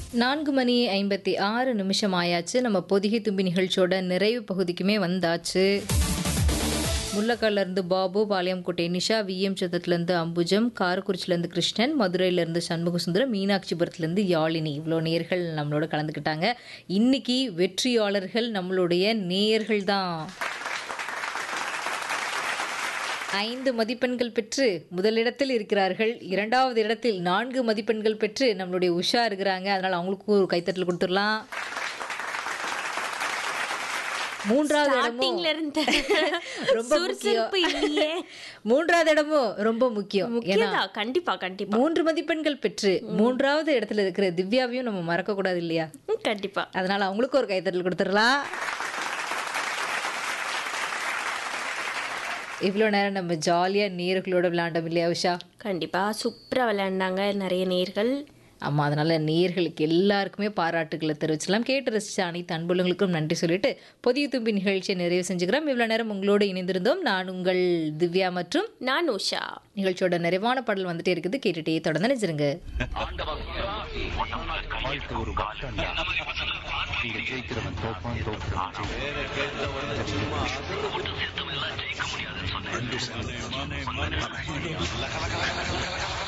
நான்கு மணி ஐம்பத்தி ஆறு நிமிஷம் ஆயாச்சு நம்ம பொதிகை தும்பி நிகழ்ச்சியோட நிறைவு பகுதிக்குமே வந்தாச்சு முள்ளக்கால்லேருந்து பாபு பாளையங்கோட்டை நிஷா விஎம் சத்தத்துலேருந்து அம்புஜம் காரக்குறிச்சிலேருந்து கிருஷ்ணன் மதுரையிலேருந்து சண்முகசுந்தரம் மீனாட்சிபுரத்துலேருந்து யாழினி இவ்வளோ நேர்கள் நம்மளோட கலந்துக்கிட்டாங்க இன்னைக்கு வெற்றியாளர்கள் நம்மளுடைய நேயர்கள் தான் ஐந்து மதிப்பெண்கள் பெற்று முதலிடத்தில் இருக்கிறார்கள் இரண்டாவது இடத்தில் நான்கு மதிப்பெண்கள் பெற்று நம்மளுடைய உஷா இருக்கிறாங்க அதனால அவங்களுக்கும் ஒரு கைத்தட்டல் கொடுத்துடலாம் மூன்றாவது இடமும் ஸ்டார்டிங்ல இருந்த ரொம்ப முக்கியம் சுறுசுறுப்பு இல்லையே மூன்றாவது இடமும் ரொம்ப முக்கியம் ஏன்னா முக்கியதான் கண்டிப்பா கண்டிப்பா மூன்று மதிப்பெண்கள் பெற்று மூன்றாவது இடத்துல இருக்கிற திவ்யாவையும் நம்ம மறக்க கூடாது இல்லையா ம், கண்டிப்பா அதனால அவங்களுக்கும் ஒரு கைத்தட்டல் கொடுத்துடலாம் இவ்வளோ நேரம் நம்ம ஜாலியாக நேர்களோட விளையாண்டோம் இல்லையா உஷா கண்டிப்பா சூப்பரா விளையாண்டாங்க நிறைய நேர்கள் ஆமாம் அதனால் நேயர்களுக்கு எல்லாருக்குமே பாராட்டுகளை தெரிவிச்சலாம் கேட்டு ரசித்த அனைத்து அன்புலங்களுக்கும் நன்றி சொல்லிட்டு புதிய தும்பி நிகழ்ச்சியை நிறைவு செஞ்சுக்கிறோம் இவ்வளோ நேரம் உங்களோடு இணைந்திருந்தோம் நான் உங்கள் திவ்யா மற்றும் நான் உஷா நிகழ்ச்சியோட நிறைவான பாடல் வந்துட்டே இருக்குது கேட்டுட்டே தொடர்ந்து நினைச்சிருங்க வாழ்க்கை ஒரு பக்தன்டா இங்க ஜெயிக்கிறவன் தோப்பான் தோற்கிறவன் ஜெயிப்பான்.